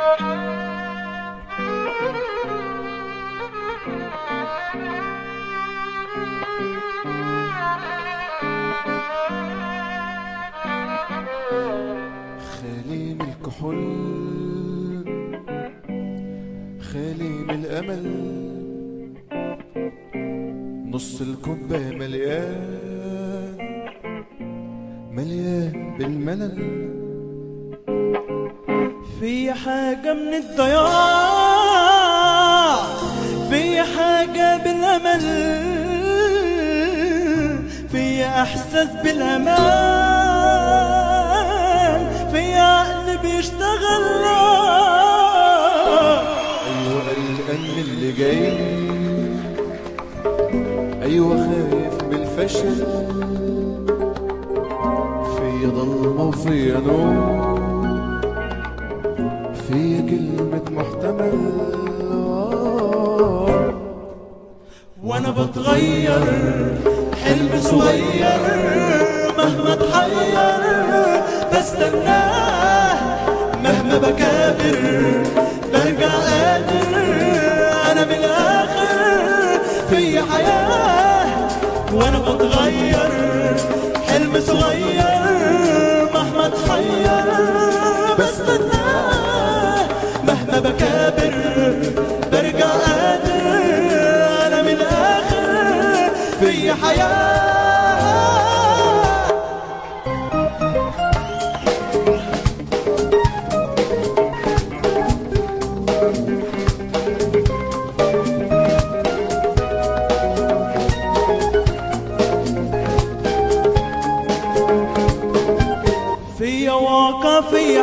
خالي من الكحول خالي من الأمل نص الكوباية مليان مليان بالملل في حاجة من الضياع في حاجة بالأمل في إحساس بالأمان في عقل بيشتغل أيوة قلقان من اللي جاي أيوة خايف من الفشل في ضلمة وفي نور في كلمة محتمل آه. وانا بتغير حلم صغير مهما اتحير بستناه مهما بكابر برجع قادر انا من الاخر في حياه وانا بتغير حلم صغير مهما اتحير بستناه مهما بكابر برجع قادر انا من الاخر في حياه في واقع في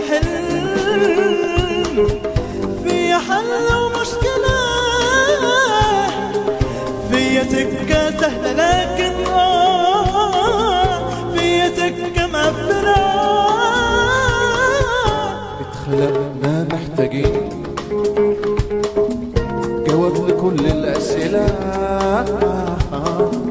حلم في حل ومشكلة في سكة سهلة لكن آه في سكة مقفلة اتخلقنا محتاجين جواب لكل الأسئلة